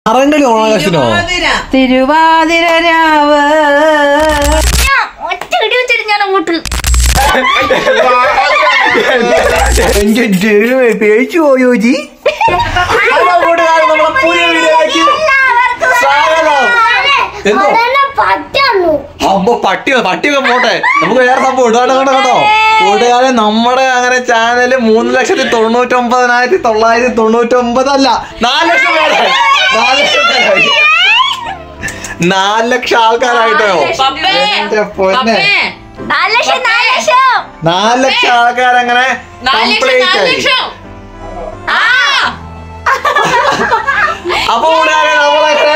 അറങ്കളി ഓണാകാശനോ തിരുവാതിര രാവ് ഒറ്റ ഇടി വെച്ചിട്ട് ഞാൻ അങ്ങോട്ട് എന്റെ ദൈവമേ പേടിച്ചു പോയോ ജി എന്തോ പറ്റാണു അപ്പൊ പട്ടി പട്ടിയൊക്കെ പോട്ടെ നമുക്ക് വേറെ സംഭവം ഉണ്ട് കേട്ടോ കേട്ടോ കേട്ടോ കൂട്ടുകാരെ നമ്മുടെ അങ്ങനെ ചാനല് മൂന്ന് ലക്ഷത്തി തൊണ്ണൂറ്റി ഒമ്പതിനായിരത്തി തൊള്ളായിരത്തി തൊണ്ണൂറ്റി ഒമ്പത് അല്ല നാല് ലക്ഷം പേരായി നാല് ലക്ഷം പേരായി നാല് ലക്ഷം ആൾക്കാരായിട്ടോ പപ്പേ എന്റെ പൊന്നെ പപ്പേ നാല് ലക്ഷം നാല് ലക്ഷം നാല് ലക്ഷം ആൾക്കാരങ്ങനെ നാല് ലക്ഷം കംപ്ലീറ്റ് നാല് ആയി ലക്ഷം ആ അപ്പൊ കൂട്ടുകാരെ നമ്മളങ്ങനെ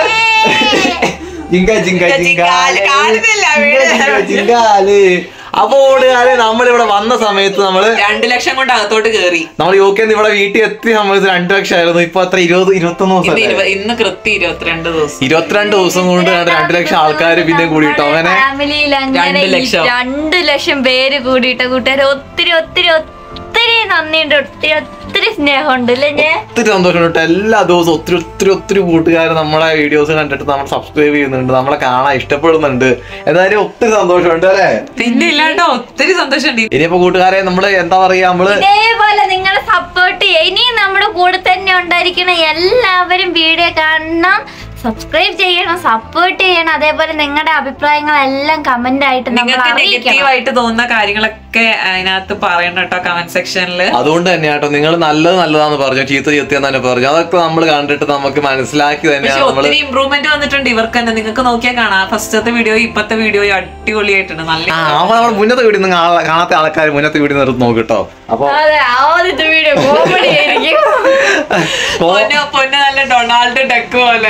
ജിങ്ക ജിങ്ക ജിങ്കാല് ജിങ്കാല്. കാണുന്നില്ല വീട്. ജിങ്ക ജിങ്കാല് അപ്പൊ കൂട്ടുകാരെ നമ്മളിവിടെ വന്ന സമയത്ത് നമ്മള് രണ്ട് ലക്ഷം കൊണ്ട് അകത്തോട്ട് കേറി നമ്മൾ യു കെ ഇവിടെ വീട്ടിൽ എത്തിയ സമയത്ത് രണ്ടു ലക്ഷം ആയിരുന്നു ഇപ്പൊ അത്ര ഇരുപത് ഇരുപത്തൊന്ന് ഇന്ന് ദിവസം ഇരുപ- ഇന്ന് കൃത്യം ഇരുപത്തിരണ്ട് ദിവസം ഇരുപത്തിരണ്ട് ദിവസം കൊണ്ട് കണ്ട് രണ്ട് ലക്ഷം ആൾക്കാർ പിന്നെ കൂടിയിട്ടോ അങ്ങനെ ഫാമിലിയിൽ അങ്ങനെ രണ്ട് ഈ ലക്ഷം. രണ്ട് ലക്ഷം പേര് കൂടിയിട്ട കൂട്ടുകാർ ഒത്തിരി ഒത്തിരി ഒത്തിരി നന്ദിയുണ്ട് ഒത്തിരി ഒത്തിരി സ്നേഹമുണ്ട് അല്ലേ ഞാൻ ഒത്തിരി സന്തോഷമുണ്ട് കേട്ടോ എല്ലാ ദിവസവും ഒത്തിരി ഒത്തിരി ഒത്തിരി കൂട്ടുകാർ നമ്മളെ വീഡിയോസ് കണ്ടിട്ട് നമ്മൾ സബ്സ്ക്രൈബ് ചെയ്യുന്നുണ്ട് നമ്മളെ കാണാൻ ഇഷ്ടപ്പെടുന്നുണ്ട് എന്തായാലും ഒത്തിരി സന്തോഷമുണ്ട് അല്ലേ പിന്നെ ഇല്ലാണ്ടോ ഒത്തിരി സന്തോഷമുണ്ട് ഇനിയിപ്പോ കൂട്ടുകാരെ നമ്മള് എന്താ പറയാ നമ്മള് ഇതേപോലെ നിങ്ങളെ സപ്പോർട്ട് ചെയ്യുക ഇനിയും നമ്മുടെ കൂടെ തന്നെ ഉണ്ടായിരിക്കണം എല്ലാവരും വീഡിയോ കാണണം സബ്സ്ക്രൈബ് ചെയ്യണം സപ്പോർട്ട് ചെയ്യണം അതേപോലെ നിങ്ങളുടെ അഭിപ്രായങ്ങളെല്ലാം കമന്റ് ആയിട്ട് നമ്മൾ നിങ്ങൾക്ക് അറിയിക്കണം നെഗറ്റീവ് ആയിട്ട് തോന്നുന്ന കാര്യങ്ങളൊക്കെ അതിനകത്ത് പറയണം കേട്ടോ കമന്റ് സെക്ഷനിൽ അതുകൊണ്ട് തന്നെ കേട്ടോ നിങ്ങൾ നല്ലത് നല്ലതാന്ന് പറഞ്ഞു ചീത്ത ചീത്തയെന്ന് തന്നെ പറഞ്ഞു അതൊക്കെ നമ്മൾ കണ്ടിട്ട് നമുക്ക് മനസ്സിലാക്കി പക്ഷെ തന്നെയാണ് നമ്മള് ഒത്തിരി ഇമ്പ്രൂവ്മെന്റ് വന്നിട്ടുണ്ട് ഇവർക്ക് തന്നെ നിങ്ങൾക്ക് നോക്കിയാൽ കാണാം ഫസ്റ്റത്തെ വീഡിയോ ഇപ്പത്തെ വീഡിയോ അടിപൊളിയായിട്ടുണ്ട് നല്ല ആ അപ്പൊ നമ്മൾ മുന്നത്തെ വീട് നിങ്ങൾ കാണാത്ത ആൾക്കാർ മുന്നത്തെ വീട് നിർത്തി നോക്ക് കേട്ടോ അപ്പൊ അതെ ആദ്യത്തെ വീഡിയോ കോമഡി ആയിരിക്കും പൊന്നു പൊന്നു നല്ല ഡൊണാൾഡ് ഡക്ക് പോലെ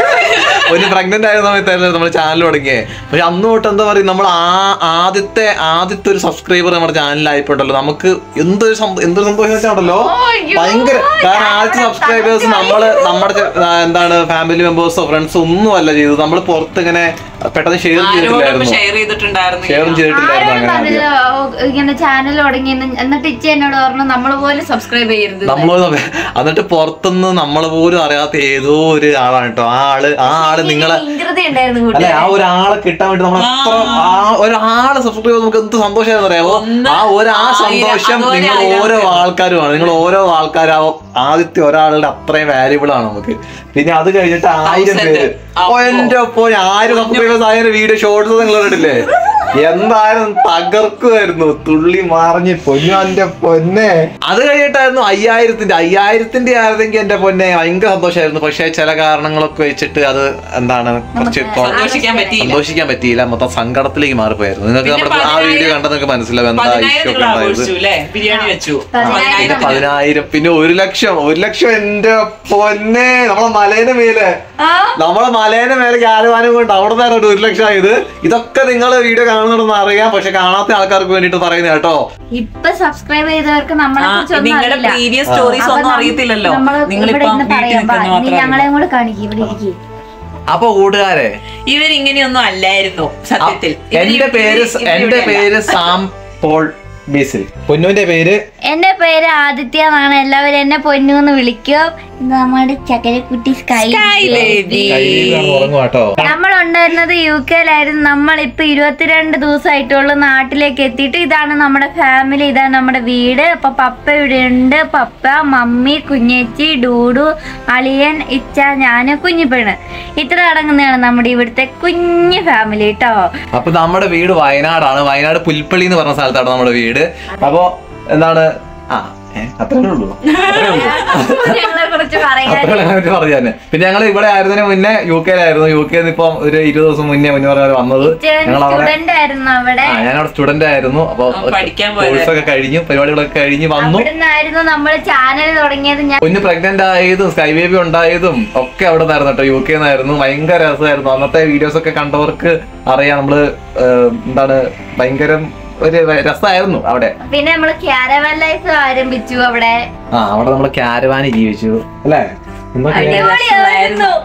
ഒരു പ്രഗ്നന്റ് ആയ സമയത്തായിരുന്നു നമ്മൾ ചാനൽ തുടങ്ങിയേ പക്ഷെ അന്ന് തൊട്ട് എന്താ പറയുക നമ്മൾ ആ ആദ്യത്തെ ആദ്യത്തെ ഒരു സബ്സ്ക്രൈബർ നമ്മുടെ ചാനലിലായിപ്പോണ്ടല്ലോ നമുക്ക് എന്തൊരു സം- എന്തൊരു സന്തോഷം വെച്ചാണല്ലോ ഭയങ്കര കാരണം ആദ്യത്തെ സബ്സ്ക്രൈബേഴ്സ് നമ്മള് നമ്മുടെ ചെ- ആ, എന്താണ് ഫാമിലി മെമ്പേഴ്സോ ഫ്രണ്ട്സോ ഒന്നും അല്ല ചെയ്തത് നമ്മൾ പുറത്ത് ഇങ്ങനെ പെട്ടെന്ന് ഷെയർ ആരോടും ചെയ്തിട്ടില്ലായിരുന്നു ഷെയർ ചെയ്തിട്ടുണ്ടായിരുന്നു ഷെയർ ചെയ്തിട്ടില്ലായിരുന്നു ആരും അങ്ങനെ ആദ്യം പറഞ്ഞില്ല ഇങ്ങനെ ചാനൽ തുടങ്ങി എന്നിട്ട് ഇച്ച എന്നോട് പറഞ്ഞു നമ്മൾ പോലും സബ്സ്ക്രൈബ് ചെയ്യരുത് നമ്മൾ എന്നിട്ട് പുറത്തുനിന്ന് നമ്മൾ പോലും അറിയാത്ത ഏതോ ഒരു ആളാണ് കേട്ടോ ആ ആള് ആ ആള് നിങ്ങളെ ഇംഗ്രത ഉണ്ടായിരുന്നു അല്ലെ കൂട്ടുകാർ ആ ഒരാളെ കിട്ടാൻ വേണ്ടി നമ്മൾ അത്ര ആ ഒരാളെ സബ്സ്ക്രൈബ് ചെയ്ത് നമുക്ക് എന്ത് സന്തോഷമാണെന്ന് അറിയാമോ ഒന്ന് ആ ഒരാ ആയിരം, സന്തോഷം അതുപോലെ നിങ്ങൾ ആയിരം ഓരോ പേര്. ആൾക്കാരുമാണ് നിങ്ങൾ ഓരോ ആൾക്കാരാവും ആദ്യത്തെ ഒരാളുടെ അത്രയും വാല്യുബിൾ ആണ് നമുക്ക് പിന്നെ അത് കഴിഞ്ഞിട്ട് ആയിരം Thousand. പേര് അപ്പോ. ഓ എന്റെ ഒപ്പോ ആയിരം സബ്സ്ക്രൈബേഴ്സ് ആയിരം വീഡിയോ ഷോർട്സ് നിങ്ങൾ കണ്ടിട്ടില്ലേ എന്തായാലും തകർക്കുമായിരുന്നു തുള്ളി മറിഞ്ഞ് പൊന്നു പൊന്നെ അത് കഴിഞ്ഞിട്ടായിരുന്നു അയ്യായിരത്തിന്റെ അയ്യായിരത്തിന്റെ ആയിരുന്നെങ്കിൽ എന്റെ പൊന്നെ ഭയങ്കര സന്തോഷമായിരുന്നു പക്ഷെ ചില കാരണങ്ങളൊക്കെ വെച്ചിട്ട് അത് എന്താണ് കുറച്ച് കൊ- സന്തോഷിക്കാൻ പറ്റിയില്ല സന്തോഷിക്കാൻ പറ്റിയില്ല മൊത്തം സങ്കടത്തിലേക്ക് മാറിപ്പോയായിരുന്നു നിങ്ങൾക്ക് പിന്നെ നമ്മുടെ ആ വീഡിയോ പതിനായിരം- കണ്ടാൽ നിങ്ങൾക്ക് മനസ്സിലാവും എന്താ പതിനായിരം ഇഷ്യൂ നിങ്ങൾ ഒക്കെ ഉണ്ടായത് ആഘോഷിച്ചു അല്ലേ ബിരിയാണി വെച്ചു പതിനായിരം. പിന്നെ പതിനായിരത്തിന് പതിനായിരം പിന്നെ ഒരു ലക്ഷം ഒരു ലക്ഷം എന്റെ പൊന്നെ നമ്മളെ മലേന്റെ മേലെ നമ്മളെ മലേന്റെ മേലെ ക്യാരവാനും കൊണ്ട് അവിടെ നിന്നാണ് ഒരു ലക്ഷം ആയത് ഇതൊക്കെ നിങ്ങൾ വീഡിയോ കാണുന്നുണ്ടെന്ന് അറിയാം പക്ഷെ കാണാത്ത ആൾക്കാർക്ക് വേണ്ടിട്ട് പറയുന്നത് കേട്ടോ ഇപ്പൊ സബ്സ്ക്രൈബ് ചെയ്തവർക്ക് നമ്മളെ ആ, കുറിച്ച് ഒന്നും നിങ്ങളുടെ അറിയില്ല previous stories ഒന്നും അറിയത്തില്ലല്ലോ. നിങ്ങളിപ്പം ഇവിടെ വീട്ടിൽ പറയാം നിൽക്കുന്ന നീ മാത്രമേ ഞങ്ങളെയും കൂടെ കാണിക്കും ഇവിടെ ഇരിക്കും അപ്പൊ കൂട്ടുകാരെ ഇവരിങ്ങനെയൊന്നും അല്ലായിരുന്നു സത്യത്തിൽ ഇവര് എന്റെ ഇവര് പേര് ഇവര് എന്റെ ഇവിടെയല്ല. പേര് സാം പോൾ ബേസിൽ പൊന്നുവിന്റെ പേര് എന്റെ പേര് ആദിത്യ എന്നാണ് എല്ലാവരും എന്നെ പൊന്നു എന്ന് വിളിക്കും ഇത് നമ്മുടെ ചക്കരക്കുട്ടി സ്കൈ Sky baby. കയ്യിലാണ് ഉറങ്ങും കേട്ടോ നമ്മൾ ഉണ്ടായിരുന്നത് യു കെയിലായിരുന്നു നമ്മൾ ഇപ്പൊ ഇരുപത്തിരണ്ട് ദിവസമായിട്ടുള്ള നാട്ടിലേക്ക് എത്തിയിട്ട് ഇതാണ് നമ്മുടെ ഫാമിലി ഇതാണ് നമ്മുടെ വീട് അപ്പൊ പപ്പ ഇവിടെ ഉണ്ട് പപ്പ മമ്മി കുഞ്ഞേച്ചി ഡൂഡു അളിയൻ ഇച്ച ഞാന് കുഞ്ഞിപ്പെണ് ഇത്ര അടങ്ങുന്നതാണ് നമ്മുടെ ഇവിടുത്തെ കുഞ്ഞു ഫാമിലി കേട്ടോ അപ്പൊ നമ്മുടെ വീട് വയനാടാണ് വയനാട് പുൽപ്പള്ളി എന്ന് പറഞ്ഞ സ്ഥലത്താണ് നമ്മുടെ വീട് അപ്പൊ എന്താണ് ആ ഏ, അത്രേ ഉള്ളൂ അത്രേ ഉള്ളൂ ഞങ്ങളെ കുറിച്ച് പറയാൻ അത്രേ ഞാൻ പറഞ്ഞു തന്നെ പിന്നെ ഞങ്ങൾ ഇവിടെ ആയിരുന്നതിന് മുന്നേ യു കെയിലായിരുന്നു യു കെയിൽ ഇപ്പം ഒരു ഇരുപത് ദിവസം മുന്നേ മുന്നേ പറഞ്ഞ വന്നത് ഞങ്ങൾ അവിടെ സ്റ്റുഡന്റ് ആയിരുന്നു അവിടെ ആ ഞാനവിടെ സ്റ്റുഡന്റ് ആയിരുന്നു അപ്പൊ ആ, പഠിക്കാൻ പോയത്. കോഴ്സ് ഒക്കെ കഴിഞ്ഞു പരിപാടികളൊക്കെ കഴിഞ്ഞ് വന്നു അവിടെ നിന്നായിരുന്നു നമ്മൾ ചാനൽ തുടങ്ങിയത് ഞാൻ കുഞ്ഞ് പ്രഗ്നന്റ് ആയതും സ്കൈ ബേബി ഉണ്ടായതും ഒക്കെ അവിടെ നിന്നായിരുന്നു കേട്ടോ യു കെ നിന്നായിരുന്നു ഭയങ്കര രസമായിരുന്നു അന്നത്തെ വീഡിയോസ് ഒക്കെ കണ്ടവർക്ക് അറിയാം നമ്മള് ഏഹ്, എന്താണ് ഭയങ്കര ഒരു രസമായിരുന്നു അവിടെ പിന്നെ നമ്മള് ക്യാരവൻ ലൈഫ് ആരംഭിച്ചു അവിടെ ആ അവിടെ നമ്മള് ക്യാരവാനി ജീവിച്ചു അല്ലേ എന്താ അടിപൊളിയായിരുന്നു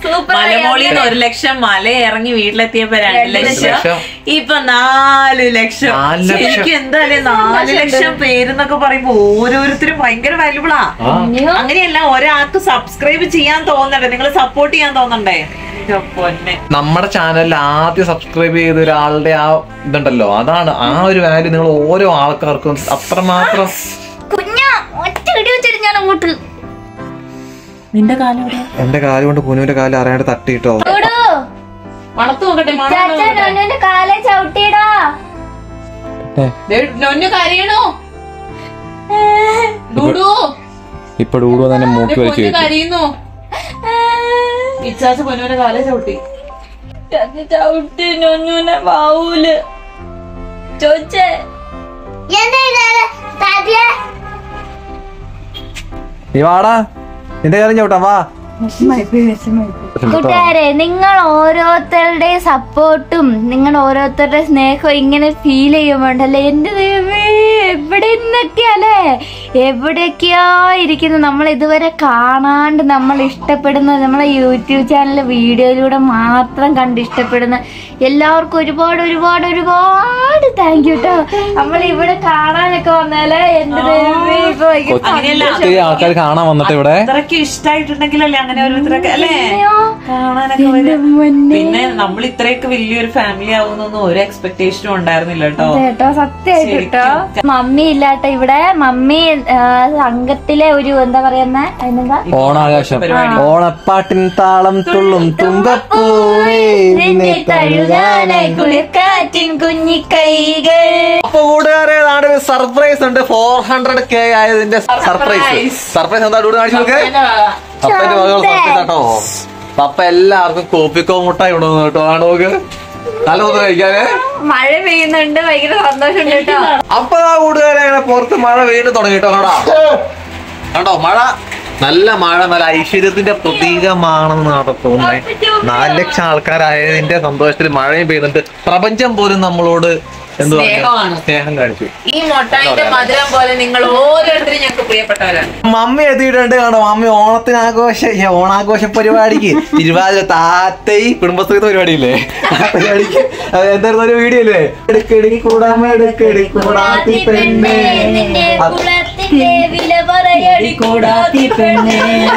Super മലമോളിൽ നിന്ന് ഒരു ലക്ഷം മല ഇറങ്ങി വീട്ടിലെത്തിയപ്പോ രണ്ട് ലക്ഷം ലക്ഷം. ഇപ്പൊ നാല് ലക്ഷം നാല് ലക്ഷം. എനിക്ക് എന്തായാലും നാല് ലക്ഷം പേരെന്നൊക്കെ പറയുമ്പോ ഓരോരുത്തരും ഭയങ്കര വാല്യുബിളാ അങ്ങനെയല്ല ഒരാൾക്ക് സബ്സ്ക്രൈബ് ചെയ്യാൻ തോന്നണ്ടേ നിങ്ങൾ സപ്പോർട്ട് ചെയ്യാൻ തോന്നണ്ടേ എന്റെ പൊന്നെ നമ്മുടെ ചാനലിൽ ആദ്യം സബ്സ്ക്രൈബ് ചെയ്ത ഒരാളുടെ ആ ഇതുണ്ടല്ലോ അതാണ് ആ ഒരു വാല്യൂ നിങ്ങൾ ഓരോ ആൾക്കാർക്കും അത്രമാത്രം കുഞ്ഞ ഒറ്റ ഇടി വെച്ചിട്ട് ഞാൻ അങ്ങോട്ട് നിന്റെ കാലം എവിടെ എന്റെ കാല് കൊണ്ട് കുനുവിന്റെ കാല് അറിയാണ്ട് തട്ടിയിട്ടോ ഡൂഡു മണത്ത് നോക്കട്ടെ മണം ചാച്ച നൊന്നുന്റെ കാലെ ചവിട്ടിയിടാ ദേ, നൊന്നു കരയണോ ഡൂഡു ഇപ്പൊ ഡൂഡു തന്നെ മൂക്കി പൊന്നു കരയുന്നു ഇച്ചാച്ച പൊന്നുവിന്റെ കാലെ ചവിട്ടി ചാച്ച ചവിട്ടി നൊന്നുനെ വാവൂല് ചോദിച്ചേ നീ വാടാ നിന്റെ കാര്യം ചവിട്ടാ വാ കൂട്ടുകാരെ നിങ്ങൾ ഓരോരുത്തരുടെ സപ്പോർട്ടും നിങ്ങൾ ഓരോരുത്തരുടെ സ്നേഹവും ഇങ്ങനെ ഫീൽ ചെയ്യുമ്പോണ്ടല്ലേ എന്റെ ദൈവമേ എവിടെ നിന്നൊക്കെയല്ലേ എവിടെയൊക്കെയോ ഇരിക്കുന്നു നമ്മൾ ഇതുവരെ കാണാണ്ട് നമ്മൾ ഇഷ്ടപ്പെടുന്ന നമ്മളെ യൂട്യൂബ് ചാനലിലെ വീഡിയോയിലൂടെ മാത്രം കണ്ട് ഇഷ്ടപ്പെടുന്ന എല്ലാവർക്കും ഒരുപാട് ഒരുപാട് ഒരുപാട് താങ്ക് യു കേട്ടോ നമ്മൾ ഇവിടെ കാണാനൊക്കെ വന്നാലേ എന്റെ ദൈവമേ ഇപ്പൊ ഭയങ്കര അങ്ങനെയല്ല ഒത്തിരി ആൾക്കാർ കാണാൻ വന്നിട്ട് ഇവിടെ അത്രയ്ക്ക് ഇഷ്ടായിട്ടുണ്ടെങ്കിലല്ലേ അങ്ങനെ ഓരോരുത്തരൊക്കെ അല്ലേ കാണാനൊക്കെ വരും പിന്നെ നമ്മൾ ഇത്രയൊക്കെ വലിയൊരു ഫാമിലി ആവുന്നൊന്നും ഒരു എക്സ്പെക്ടേഷനും ഉണ്ടായിരുന്നില്ല കേട്ടോ കേട്ടോ സത്യമായിട്ട് കേട്ടോ മമ്മി ഇല്ലാട്ടോ ഇവിടെ മമ്മി ആ, സംഘത്തിലെ ഒരു എന്താ പറയുന്ന അതിനെന്താ ഓണാകാശം ഓണപ്പാട്ടിൻ താളം തുള്ളും തുമ്പപ്പൂവേ നിന്നെ തഴുകാനായി കുളിർക്കാറ്റിൻ കുഞ്ഞിക്കൈകൾ അപ്പൊ കൂട്ടുകാരെ നാട് സർപ്രൈസ് ഉണ്ട് ഫോർ ഹൺഡ്രഡ് കെ ആയതിന്റെ സർപ്രൈസ് സർപ്രൈസ് എന്താ ഡൂഡ് കാണിച്ചു നോക്ക് പപ്പന്റെ സർപ്രൈസ് കേട്ടോ പപ്പ എല്ലാവർക്കും കോപ്പിക്കോ മുട്ടായി കൊണ്ടുവന്നു കേട്ടോ ആണ് നോക്ക് നല്ല ഒന്ന് കഴിക്കാനേ മഴ പെയ്യുന്നുണ്ട് ഭയങ്കര സന്തോഷമുണ്ട് കേട്ടോ അപ്പൊ ആ കൂട്ടുകാരെ അങ്ങനെ പുറത്ത് മഴ വീണ്ടും തുടങ്ങി കേട്ടോ കണ്ടോ കണ്ടോ മഴ നല്ല മഴ നല്ല ഐശ്വര്യത്തിന്റെ പ്രതീകമാണെന്നാണ് തോന്നുന്നത് നാല് ലക്ഷം ആൾക്കാരായതിന്റെ സന്തോഷത്തിൽ മഴയും പെയ്യുന്നുണ്ട് പ്രപഞ്ചം പോലും നമ്മളോട് എന്ത് പറഞ്ഞു സ്നേഹമാണ്. സ്നേഹം കാണിച്ചു ഈ മൊട്ടായിന്റെ മധുരം പോലെ നിങ്ങൾ ഓരോരുത്തരും ഞങ്ങൾക്ക് പ്രിയപ്പെട്ടവരാണ് മമ്മി എത്തിയിട്ടുണ്ട് കാണോ മമ്മി ഓണത്തിനാഘോഷ ഏ, ഓണാഘോഷ പരിപാടിക്ക് തിരുവാതിര താത്തൈ കുടുംബശ്രീ പരിപാടിയില്ലേ ആ പരിപാടിക്ക് അത് എന്തായിരുന്നു ഒരു വീഡിയോ അല്ലേ എടുക്കെടുക്കി കൂടാമ എടുക്കെടി കൂടാത്തി പെണ്ണേ നിന്റെ അത് കുളത്തിന്റെ വില പറയടി കൂടാത്തി പെണ്ണേ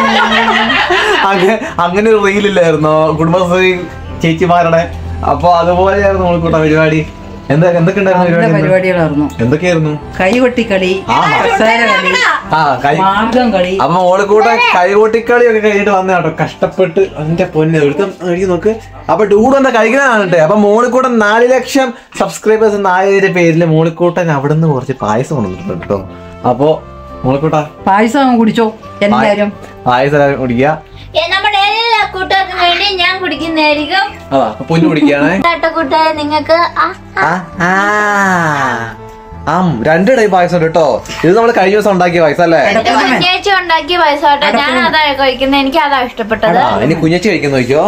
അങ്ങനെ അങ്ങനെ ഒരു റീലില്ലായിരുന്നോ കുടുംബശ്രീ ചേച്ചിമാരുടെ അപ്പൊ അതുപോലെയായിരുന്നു നമ്മൾ കൂട്ട പരിപാടി എന്താ എന്തൊക്കെ ഉണ്ടായിരുന്നു നല്ല പരിപാടി പരിപാടികളായിരുന്നു എന്തൊക്കെയായിരുന്നു കൈകൊട്ടിക്കളി ആ. കസേര കളി ആ കൈ മാർഗം കളി അപ്പൊ മോള് കൂടെ കൈകൊട്ടിക്കളി ഒക്കെ കഴിഞ്ഞിട്ട് വന്ന കേട്ടോ കഷ്ടപ്പെട്ട് അതിന്റെ പൊന്നെ ഒരുത്തം കഴിക്കും നോക്ക് അപ്പൊ ഡൂഡ് എന്താ കഴിക്കുന്നതാണ് അപ്പൊ മോളിക്കൂട്ടൻ നാല് ലക്ഷം സബ്സ്ക്രൈബേഴ്സ് നായതിന്റെ പേരില് മോളിക്കൂട്ടൻ അവിടുന്ന് കുറച്ച് പായസം കൊണ്ടുവന്നിട്ടുണ്ട് കേട്ടോ അപ്പൊ മോളിക്കൂട്ട പായസം അങ്ങ് കുടിച്ചോ എല്ലാരും പായസം എല്ലാവരും കുടിക്കുക ഏ, നമ്മുടെ എല്ലാ കൂട്ടുകാർക്കും വേണ്ടി ഞാൻ കുടിക്കുന്നതായിരിക്കും അതാ അപ്പൊ പൊന്നു കുടിക്കുകയാണേ കേട്ടോ കൂട്ടുകാരെ നിങ്ങൾക്ക് ആ, ആ, ആ. ആം രണ്ട് ടൈപ്പ് പായസം ഉണ്ട് കേട്ടോ ഇത് നമ്മൾ കഴിഞ്ഞ ദിവസം ഉണ്ടാക്കിയ പായസം അല്ലേ എന്റെ കുഞ്ഞേച്ചി ഉണ്ടാക്കിയ പൈസോട്ടെ ഞാൻ അതാ കഴിക്കുന്നത് എനിക്ക് അതാ ഇഷ്ടപ്പെട്ടത് ആ ഇനി കുഞ്ഞച്ചി കഴിക്കുന്ന നോക്കിയോ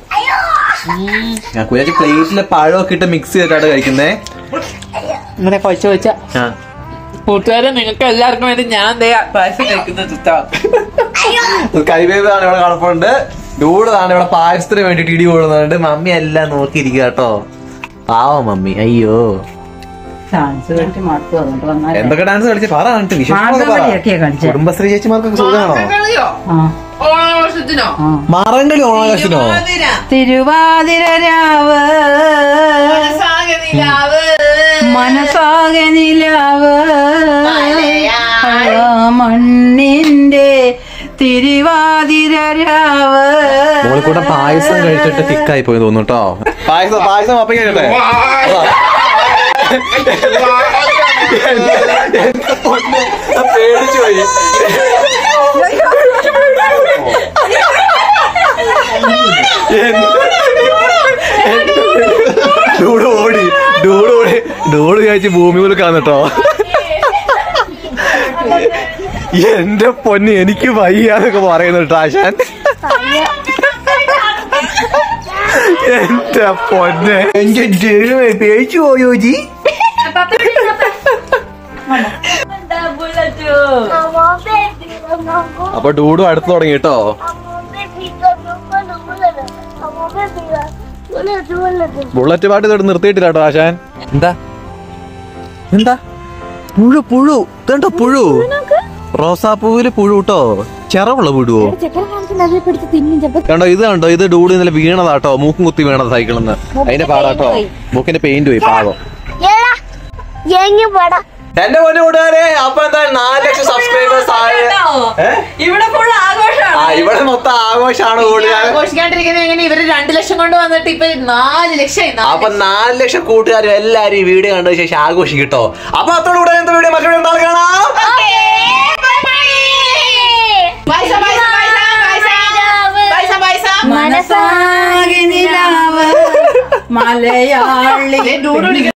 ഞാൻ കുഞ്ഞച്ചി പ്ലേറ്റിലെ പഴമൊക്കെ ഇട്ട് മിക്സ് ചെയ്തിട്ടാണ് കഴിക്കുന്നേ ഇങ്ങനെ കൊച്ചു വെച്ച ആ കൂട്ടുകാരെ നിങ്ങൾക്ക് എല്ലാവർക്കും വേണ്ടി ഞാൻ ദേ പായസം കഴിക്കുന്നത് കേട്ടോ കൈവേവാണ് ഇവിടെ കിടപ്പുണ്ട് ഡൂഡാണ് ഇവിടെ പായസത്തിന് വേണ്ടിട്ട് ഇടി കൂടുന്നുണ്ട് മമ്മി എല്ലാം നോക്കിയിരിക്കുക കേട്ടോ പാവം മമ്മി അയ്യോ ചാൻസ് കെട്ടി മടുത്തു അതുകൊണ്ട് വന്നാൽ എന്തൊക്കെ ഡാൻസ് കളിച്ച് പറ എന്നിട്ട് വിശേഷങ്ങളൊക്കെ പറ. മാർഗംകളിയൊക്കെയാ കളിച്ചേ. കുടുംബശ്രീ ചേച്ചിമാർക്കൊക്കെ സുഖമാണോ ആ ഓണാഘോഷത്തിനോ ആ മാറങ്കളി ഓണാകാശിനോ തിരുവാതിര രാവ് മനസാകെ നിലാവ് ആ മണ്ണിന്റെ തിരുവാതിര രാവ് മോളിക്കൂടെ പായസം കഴിച്ചിട്ട് തിക്കായി പോയി തോന്നുന്നു കേട്ടോ പായസം പായസം അപ്പം കഴിയട്ടെ പേടിച്ചു പോയി ഡൂഡ് ഓടി ഡൂഡ് ഓടി ഡൂഡ് കഴിച്ച് ഭൂമി കുലുക്കാന്ന് കേട്ടോ എന്റെ പൊന്ന് എനിക്ക് വയ്യാന്നൊക്കെ പറയുന്നു കേട്ടോ ആശാൻ എന്റെ പൊന്ന് എന്റെ ദൈവമേ പേടിച്ചു പോയോ ജി അപ്പൊ ഡൂഡു അടുത്ത് തുടങ്ങി കേട്ടോ ബുള്ളറ്റ് പാട്ട് ഇതോട്ട് നിർത്തിയിട്ടില്ല കേട്ടോ ആശാൻ എന്താ എന്താ പുഴു പുഴു ഇതുണ്ടോ പുഴു റോസാപ്പൂവില് പുഴു കേട്ടോ ചെറവുള്ള പുഴുവോ കണ്ടോ ഇത് കണ്ടോ ഇത് ഡൂഡ് ഇന്നലെ വീണതാട്ടോ മൂക്കും കുത്തി വീണത് സൈക്കിളിൽ നിന്ന് അതിന്റെ പാടാട്ടോ മൂക്കിന്റെ പെയിന്റ് പോയി പാവം എന്റെ പൊന്നു കൂട്ടുകാരെ അപ്പൊ എന്തായാലും നാല് ലക്ഷം സബ്സ്ക്രൈബേഴ്സ് ആയ ഏ? ഇവിടെ ഫുൾ ആഘോഷമാണ് ആ ഇവിടെ മൊത്തം ആഘോഷമാണ് കൂട്ടുകാരൻ ആഘോഷിക്കാണ്ടിരിക്കുന്ന എങ്ങനെ ഇവര് രണ്ടു ലക്ഷം കൊണ്ട് വന്നിട്ട് ഇപ്പൊ നാല് ലക്ഷം അപ്പൊ നാല് ലക്ഷം കൂട്ടുകാരും എല്ലാരും ഈ വീഡിയോ കണ്ടതിന് ശേഷം ആഘോഷിക്കട്ടോ അപ്പൊ അത്തോട് കൂടെ എന്താ വീഡിയോ മറ്റൊരു നാളെ കാണാം മനസാകെ നിലാവ് മലയാളി